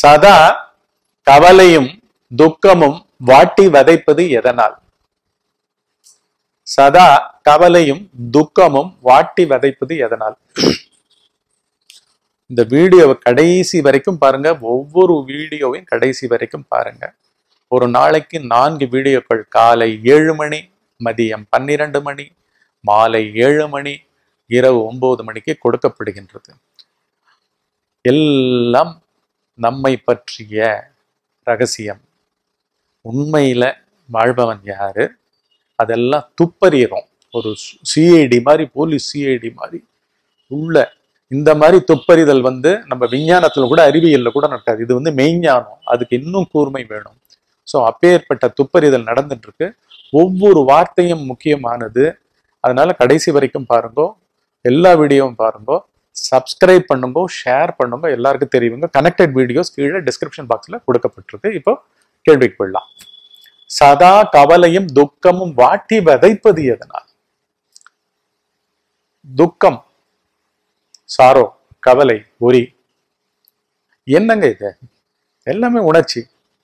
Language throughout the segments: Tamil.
சதா கவலையும் துக்கமும் வாட்டி வதைப்பது எதனால் சதா கவலையும் துக்கமும் வாட்டி வதைப்பது எதனால் இந்த வீடியோவை கடைசி வரைக்கும் பாருங்க ஒவ்வொரு வீடியோவையும் கடைசி வரைக்கும் பாருங்க ஒரு நாளைக்கு நான்கு வீடியோக்கள் காலை ஏழு மணி மதியம் பன்னிரண்டு மணி மாலை ஏழு மணி இரவு ஒன்பது மணிக்கு கொடுக்கப்படுகின்றது எல்லாம் நம்மை பற்றிய ரகசியம் உண்மையில வாழ்பவன் யாரு அதெல்லாம் துப்பறிகிறோம் ஒரு சிஐடி மாதிரி போலீஸ் சிஐடி மாதிரி உள்ள இந்த மாதிரி துப்பறிதல் வந்து நம்ம விஞ்ஞானத்துல கூட அறிவியல்ல கூட நடக்காது இது வந்து மெய்ஞானம் அதுக்கு இன்னும் கூர்மை வேணும் ஸோ அப்பேற்பட்ட துப்பறிதல் நடந்துட்டு இருக்கு ஒவ்வொரு வார்த்தையும் முக்கியமானது அதனால கடைசி வரைக்கும் பாருங்க எல்லா வீடியோவும் பாருங்க சப்ஸ்கிரைப் பண்ணுங்க ஷேர் பண்ணுங்க எல்லாருக்கும் தெரியுங்க கனெக்டட் வீடியோஸ் கீழே டிஸ்கிரிப்ஷன் பாக்ஸ்ல கொடுக்கப்பட்டிருக்கு இப்போ கேள்விக்கு போயிடலாம் சதா கவலையும் துக்கமும் வாட்டி வதைப்பது எதனால் துக்கம் சாரோ கவலை ஒரி என்னங்க இது எல்லாமே உணர்ச்சி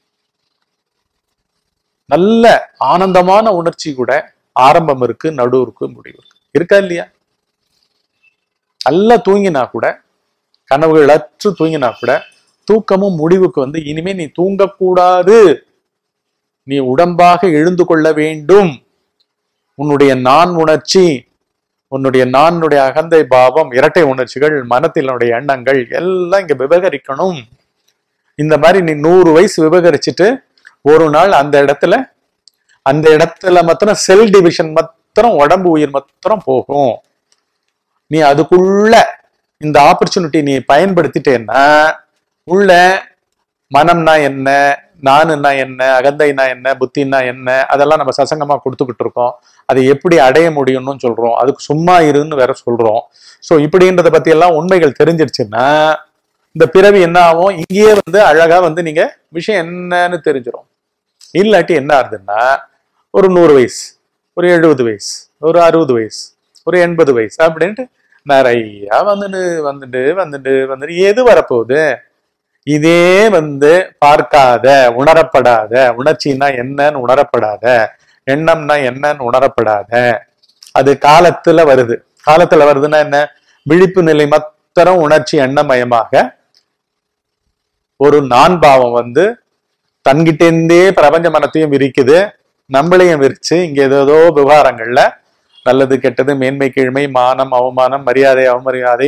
நல்ல ஆனந்தமான உணர்ச்சி கூட ஆரம்பம் இருக்கு நடு இருக்கு முடிவு இருக்கு இருக்கா இல்லையா நல்லா தூங்கினா கூட கனவுகள் அற்று தூங்கினா கூட தூக்கமும் முடிவுக்கு வந்து இனிமே நீ தூங்கக்கூடாது நீ உடம்பாக எழுந்து கொள்ள வேண்டும் உன்னுடைய நான் உணர்ச்சி உன்னுடைய நானுடைய அகந்தை பாவம் இரட்டை உணர்ச்சிகள் மனத்தினுடைய எண்ணங்கள் எல்லாம் இங்க விவகரிக்கணும் இந்த மாதிரி நீ நூறு வயசு விவகரிச்சுட்டு ஒரு நாள் அந்த இடத்துல அந்த இடத்துல மாத்திரம் செல் டிவிஷன் மாத்திரம் உடம்பு உயிர் மாத்திரம் போகும் நீ அதுக்குள்ள இந்த ஆப்பர்ச்சுனிட்டி நீ பயன்படுத்திட்டேன்னா உள்ள மனம்னா என்ன நானுன்னா என்ன அகந்தைனா என்ன புத்தின்னா என்ன அதெல்லாம் நம்ம சசங்கமா கொடுத்துக்கிட்டு இருக்கோம் அதை எப்படி அடைய முடியும்னு சொல்றோம் அதுக்கு சும்மா இருன்னு வேற சொல்றோம் ஸோ இப்படின்றத பத்தி எல்லாம் உண்மைகள் தெரிஞ்சிருச்சுன்னா இந்த பிறவி என்ன ஆகும் இங்கேயே வந்து அழகா வந்து நீங்க விஷயம் என்னன்னு தெரிஞ்சிடும் இல்லாட்டி என்ன ஆகுதுன்னா ஒரு நூறு வயசு ஒரு எழுபது வயசு ஒரு அறுபது வயசு ஒரு எண்பது வயசு அப்படின்ட்டு நிறைய வந்துட்டு வந்துட்டு வந்துட்டு வந்துட்டு எது வரப்போகுது இதே வந்து பார்க்காத உணரப்படாத உணர்ச்சின்னா என்னன்னு உணரப்படாத எண்ணம்னா என்னன்னு உணரப்படாத அது காலத்துல வருது காலத்துல வருதுன்னா என்ன விழிப்பு நிலை மாத்திரம் உணர்ச்சி எண்ணமயமாக ஒரு நான் பாவம் வந்து தன்கிட்டேருந்தே பிரபஞ்ச மனத்தையும் விரிக்குது நம்மளையும் விரிச்சு இங்க ஏதோ விவகாரங்கள்ல நல்லது கெட்டது மேன்மை கீழ்மை மானம் அவமானம் மரியாதை அவமரியாதை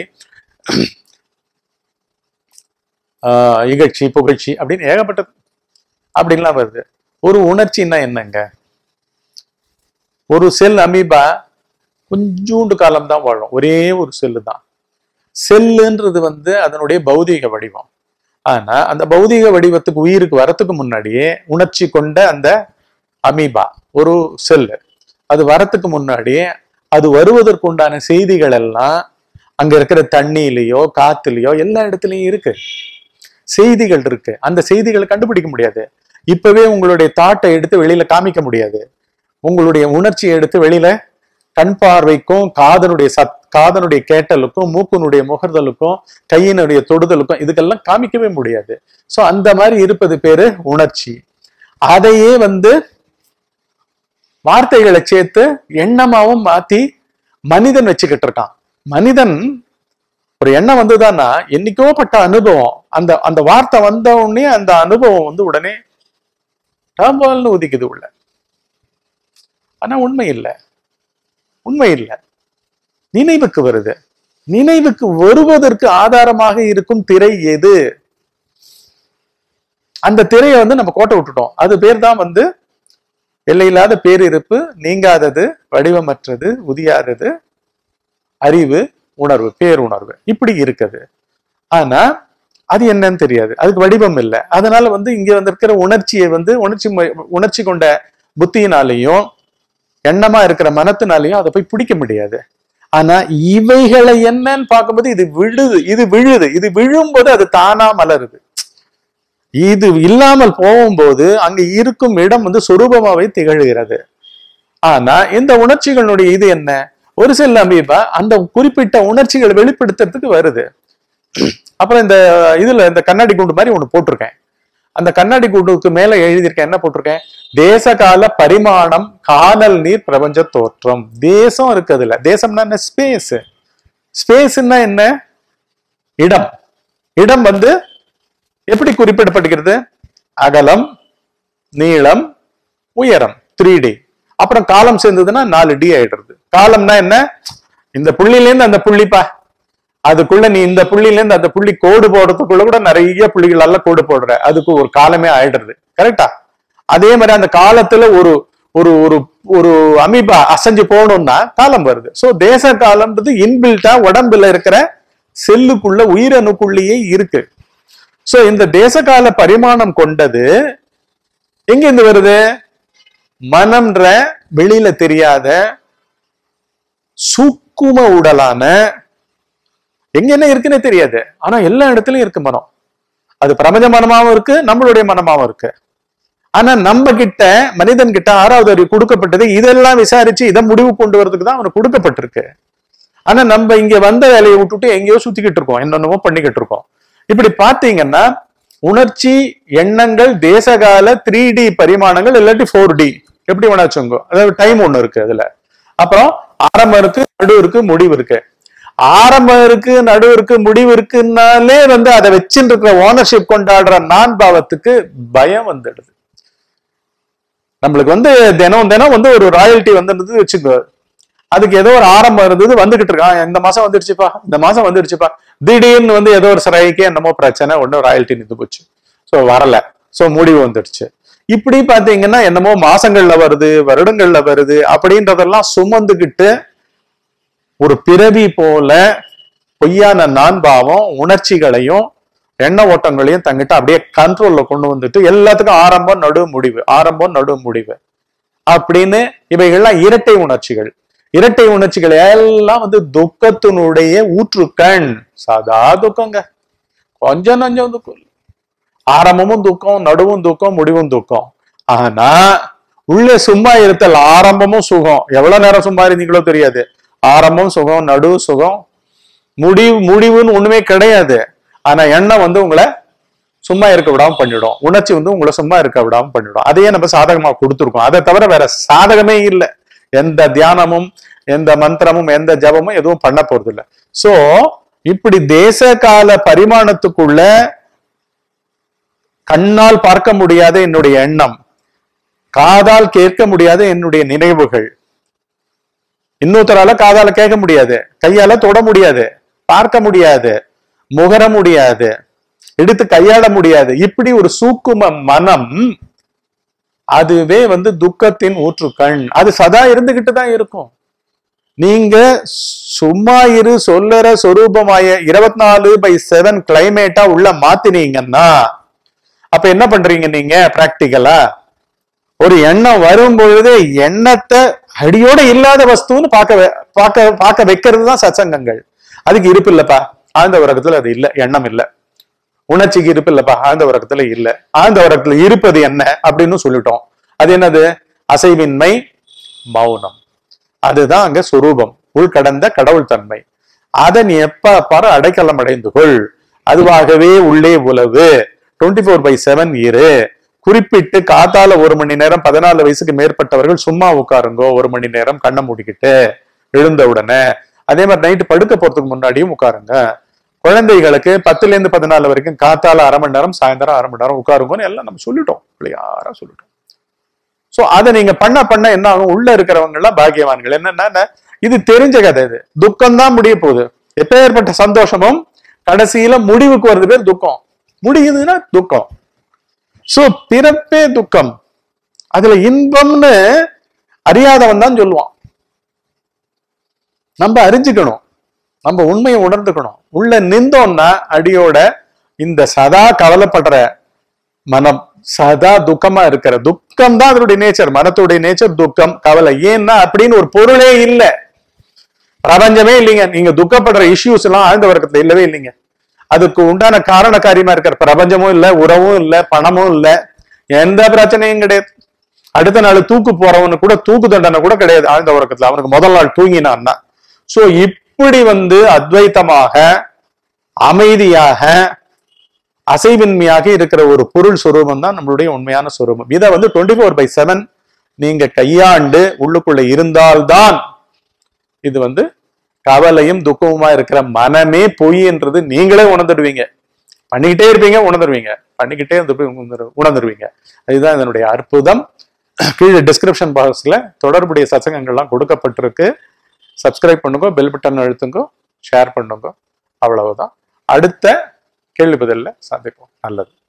ஆஹ் இகழ்ச்சி புகழ்ச்சி அப்படின்னு ஏகப்பட்டது அப்படின்லாம் வருது ஒரு உணர்ச்சின்னா என்னங்க ஒரு செல் அமீபா கொஞ்சூண்டு காலம் தான் வாழும் ஒரே ஒரு செல்லு தான் செல்லுன்றது வந்து அதனுடைய பௌதீக வடிவம் ஆனா அந்த பௌதீக வடிவத்துக்கு உயிருக்கு வரத்துக்கு முன்னாடியே உணர்ச்சி கொண்ட அந்த அமீபா ஒரு செல்லு அது வரத்துக்கு முன்னாடியே அது வருவதற்கு உண்டான செய்திகள் எல்லாம் அங்க இருக்கிற தண்ணியிலயோ காத்துலயோ எல்லா இடத்துலயும் இருக்கு செய்திகள் இருக்கு அந்த செய்திகளை கண்டுபிடிக்க முடியாது இப்பவே உங்களுடைய தாட்டை எடுத்து வெளியில காமிக்க முடியாது உங்களுடைய உணர்ச்சியை எடுத்து வெளியில கண் பார்வைக்கும் காதனுடைய சத் காதனுடைய கேட்டலுக்கும் மூக்குனுடைய முகர்தலுக்கும் கையினுடைய தொடுதலுக்கும் இதுக்கெல்லாம் காமிக்கவே முடியாது சோ அந்த மாதிரி இருப்பது பேரு உணர்ச்சி அதையே வந்து வார்த்தைகளை சேர்த்து எண்ணமாவும் மாத்தி மனிதன் வச்சுக்கிட்டு இருக்கான் மனிதன் ஒரு எண்ணம் வந்துதான்னா என்னைக்கோ பட்ட அனுபவம் அந்த அந்த வார்த்தை வந்த உடனே அந்த அனுபவம் வந்து உடனே டாம்பால்னு உதிக்குது உள்ள ஆனா உண்மை இல்லை உண்மை இல்லை நினைவுக்கு வருது நினைவுக்கு வருவதற்கு ஆதாரமாக இருக்கும் திரை எது அந்த திரையை வந்து நம்ம கோட்டை விட்டுட்டோம் அது பேர் தான் வந்து எல்லையில்லாத பேரிருப்பு நீங்காதது வடிவமற்றது உதியாதது அறிவு உணர்வு பேருணர்வு இப்படி இருக்குது ஆனா அது என்னன்னு தெரியாது அதுக்கு வடிவம் இல்லை அதனால வந்து இங்க வந்திருக்கிற உணர்ச்சியை வந்து உணர்ச்சி ம- உணர்ச்சி கொண்ட புத்தியினாலையும் எண்ணமா இருக்கிற மனத்தினாலையும் அதை போய் பிடிக்க முடியாது ஆனா இவைகளை என்னன்னு பார்க்கும்போது இது விழுது இது விழுது இது விழும்போது அது தானா மலருது இது இல்லாமல் போகும்போது அங்க இருக்கும் இடம் வந்து சொரூபமாவே திகழ்கிறது ஆனா இந்த உணர்ச்சிகளுடைய இது என்ன ஒரு சில அமீபா அந்த குறிப்பிட்ட உணர்ச்சிகளை வெளிப்படுத்துறதுக்கு வருது அப்புறம் இந்த இதுல இந்த கண்ணாடி கூண்டு மாதிரி ஒண்ணு போட்டிருக்கேன் அந்த கண்ணாடி கூண்டுக்கு மேல எழுதியிருக்கேன் என்ன போட்டிருக்கேன் தேசகால பரிமாணம் காணல் நீர் பிரபஞ்ச தோற்றம் தேசம் இருக்கு அதுல தேசம்னா என்ன ஸ்பேஸ் ஸ்பேஸ்னா என்ன இடம் இடம் வந்து எப்படி குறிப்பிடப்படுகிறது அகலம் நீளம் உயரம் த்ரீ டி அப்புறம் காலம் சேர்ந்ததுன்னா நாலு டி ஆயிடுறது காலம்னா என்ன இந்த புள்ளியில இருந்து அந்த புள்ளிப்பா அதுக்குள்ள நீ இந்த புள்ளியில இருந்து அந்த புள்ளி கோடு போடுறதுக்குள்ள கூட நிறைய புள்ளிகளால கோடு போடுற அதுக்கு ஒரு காலமே ஆயிடுறது கரெக்டா அதே மாதிரி அந்த காலத்துல ஒரு ஒரு ஒரு ஒரு அமீபா அசைஞ்சு போகணும்னா காலம் வருது சோ தேச காலம்ன்றது இன்பில்ட்டா உடம்புல இருக்கிற செல்லுக்குள்ள உயிரணுக்குள்ளேயே இருக்கு சோ இந்த தேசகால பரிமாணம் கொண்டது எங்க இருந்து வருது மனம்ன்ற வெளியில தெரியாத சூக்கும உடலான எங்க என்ன இருக்குன்னே தெரியாது ஆனா எல்லா இடத்துலயும் இருக்கு மனம் அது பிரபஞ்ச மனமாவும் இருக்கு நம்மளுடைய மனமாவும் இருக்கு ஆனா நம்ம கிட்ட மனிதன் கிட்ட ஆறாவது அறிவு கொடுக்கப்பட்டது இதெல்லாம் விசாரிச்சு இதை முடிவு கொண்டு வரதுக்கு தான் அவனுக்கு கொடுக்கப்பட்டிருக்கு ஆனா நம்ம இங்க வந்த வேலையை விட்டுட்டு எங்கேயோ சுத்திக்கிட்டு இருக்கோம் என்னென்னமோ பண்ணிக்கிட்டு இருக்கோம் இப்படி பாத்தீங்கன்னா உணர்ச்சி எண்ணங்கள் தேசகால த்ரீ டி பரிமாணங்கள் இல்லாட்டி ஃபோர் டி எப்படி வேணா வச்சுக்கோங்க அதாவது டைம் ஒண்ணு இருக்கு அதுல அப்புறம் ஆரம்பம் இருக்கு நடு இருக்கு முடிவு இருக்கு ஆரம்பம் இருக்கு நடு இருக்கு முடிவு இருக்குன்னாலே வந்து அதை வச்சுட்டு இருக்கிற ஓனர்ஷிப் கொண்டாடுற நான் பாவத்துக்கு பயம் வந்துடுது நம்மளுக்கு வந்து தினம் தினம் வந்து ஒரு ராயல்ட்டி வந்துருந்தது வச்சுக்கோ அதுக்கு ஏதோ ஒரு ஆரம்பம் இருந்தது வந்துகிட்டு இருக்கான் இந்த மாசம் வந்துடுச்சுப்பா இந்த மாசம் வந்துடுச்சுப்பா திடீர்னு வந்து ஏதோ ஒரு சிறைக்கு என்னமோ பிரச்சனை ஒன்னும் ராயல்ட்டி நின்று போச்சு ஸோ வரல ஸோ முடிவு வந்துடுச்சு இப்படி பாத்தீங்கன்னா என்னமோ மாசங்கள்ல வருது வருடங்கள்ல வருது அப்படின்றதெல்லாம் சுமந்துக்கிட்டு ஒரு பிறவி போல பொய்யான நான் பாவம் உணர்ச்சிகளையும் எண்ண ஓட்டங்களையும் தங்கிட்டு அப்படியே கண்ட்ரோல்ல கொண்டு வந்துட்டு எல்லாத்துக்கும் ஆரம்பம் நடு முடிவு ஆரம்பம் நடு முடிவு அப்படின்னு இவைகள்லாம் இரட்டை உணர்ச்சிகள் இரட்டை உணர்ச்சிகள் எல்லாம் வந்து துக்கத்தினுடைய ஊற்றுக்கண் சாதா துக்கங்க கொஞ்சம் நஞ்சம் துக்கம் இல்ல. ஆரம்பமும் துக்கம் நடுவும் துக்கம் முடிவும் துக்கம் ஆனா உள்ள சும்மா இருத்தல் ஆரம்பமும் சுகம் எவ்வளவு நேரம் சும்மா இருந்தீங்களோ தெரியாது ஆரம்பம் சுகம் நடு சுகம் முடிவு முடிவுன்னு ஒண்ணுமே கிடையாது ஆனா எண்ணம் வந்து உங்களை சும்மா இருக்க விடாம பண்ணிடும் உணர்ச்சி வந்து உங்களை சும்மா இருக்க விடாம பண்ணிடும் அதையே நம்ம சாதகமா கொடுத்துருக்கோம் அதை தவிர வேற சாதகமே இல்லை எந்த தியானமும் எந்த மந்திரமும் எந்த ஜபமும் எதுவும் பண்ண போறது இல்லை சோ இப்படி தேச கால பரிமாணத்துக்குள்ள கண்ணால் பார்க்க முடியாத என்னுடைய எண்ணம் காதால் கேட்க முடியாத என்னுடைய நினைவுகள் இன்னொருத்தரால காதால கேட்க முடியாது கையால தொட முடியாது பார்க்க முடியாது முகர முடியாது எடுத்து கையாள முடியாது இப்படி ஒரு சூக்கும மனம் அதுவே வந்து துக்கத்தின் ஊற்றுக்கண் அது சதா இருந்துகிட்டு தான் இருக்கும் நீங்க சும்மா இரு சொல்லற சொரூபமாய இருபத்தி நாலு பை செவன் கிளைமேட்டா உள்ள மாத்தினீங்கன்னா அப்ப என்ன பண்றீங்க நீங்க பிராக்டிக்கலா ஒரு எண்ணம் வரும் பொழுது எண்ணத்தை அடியோட இல்லாத வஸ்துன்னு பார்க்க வை- பார்க்க பார்க்க வைக்கிறது தான் சத்சங்கங்கள் அதுக்கு இருப்பு இல்லப்பா ஆழ்ந்த உறக்கத்துல அது இல்ல எண்ணம் இல்ல உணர்ச்சிக்கு இருப்பு இல்லப்பா ஆழ்ந்த உறக்கத்துல இல்ல ஆழ்ந்த உறக்கத்துல இருப்பது என்ன அப்படின்னு சொல்லிட்டோம் அது என்னது அசைவின்மை மௌனம் அதுதான் அங்க சுரூபம் உள்கடந்த கடவுள் தன்மை அதை நீ எப்ப பாரு அடைக்கலம் அடைந்து கொள் அதுவாகவே உள்ளே உலவு டுவெண்ட்டி ஃபோர் பை செவன் இரு குறிப்பிட்டு காத்தால ஒரு மணி நேரம் பதினாலு வயசுக்கு மேற்பட்டவர்கள் சும்மா உட்காருங்கோ ஒரு மணி நேரம் கண்ணை மூடிக்கிட்டு எழுந்த உடனே அதே மாதிரி நைட்டு படுக்க போறதுக்கு முன்னாடியும் உட்காருங்க குழந்தைகளுக்கு பத்துல இருந்து பதினாலு வரைக்கும் காத்தால அரை மணி நேரம் சாயந்தரம் அரை மணி நேரம் உட்காருங்கன்னு எல்லாம் நம்ம சொல்லிட்டோம் யாரா சொல்லிட்டோம் சோ அதை நீங்க பண்ண பண்ண என்ன ஆகும் உள்ள இருக்கிறவங்க எல்லாம் பாக்கியவான்கள் என்னன்னா இது தெரிஞ்ச கதை இது துக்கம் தான் முடிய போகுது எப்பேற்பட்ட சந்தோஷமும் கடைசியில முடிவுக்கு வருது பேர் துக்கம் முடியுதுன்னா துக்கம் சோ பிறப்பே துக்கம் அதுல இன்பம்னு அறியாதவன் தான் சொல்லுவான் நம்ம அறிஞ்சுக்கணும் நம்ம உண்மையை உணர்ந்துக்கணும் உள்ள நின்றோம்னா அடியோட இந்த சதா கவலைப்படுற மனம் சதா துக்கமா இருக்கிற துக்கம் தான் அதனுடைய நேச்சர் மனத்துடைய நேச்சர் துக்கம் கவலை ஏன்னா அப்படின்னு ஒரு பொருளே இல்லை பிரபஞ்சமே இல்லைங்க நீங்க துக்கப்படுற இஷ்யூஸ் எல்லாம் ஆழ்ந்த வர்க்கத்துல இல்லவே இல்லைங்க அதுக்கு உண்டான காரண காரியமா இருக்கிற பிரபஞ்சமும் இல்ல உறவும் இல்ல பணமும் இல்ல எந்த பிரச்சனையும் கிடையாது அடுத்த நாள் தூக்கு போறவனு கூட தூக்கு தண்டனை கூட கிடையாது ஆழ்ந்த உறக்கத்துல அவனுக்கு முதல் நாள் தூங்கினான்னா சோ இப்படி வந்து அத்வைத்தமாக அமைதியாக அசைவின்மையாக இருக்கிற ஒரு பொருள் சுரூபம் தான் நம்மளுடைய உண்மையான சுரூபம் இதை வந்து டுவெண்ட்டி ஃபோர் பை செவன் நீங்க கையாண்டு உள்ளுக்குள்ள இருந்தால்தான் இது வந்து கவலையும் துக்கமுமா இருக்கிற மனமே பொய்ன்றது நீங்களே உணர்ந்துடுவீங்க பண்ணிக்கிட்டே இருப்பீங்க உணர்ந்துருவீங்க பண்ணிக்கிட்டே இருந்து போய் உணர்ந்து- உணர்ந்துருவீங்க இதுதான் இதனுடைய அற்புதம் கீழே டிஸ்கிரிப்ஷன் பாக்ஸ்ல தொடர்புடைய சசங்கங்கள்லாம் கொடுக்கப்பட்டிருக்கு சப்ஸ்கிரைப் பண்ணுங்க பெல் பட்டன் அழுத்துங்க ஷேர் பண்ணுங்க அவ்வளவுதான் அடுத்த கேள்வி பதில்ல சந்திப்போம் நல்லது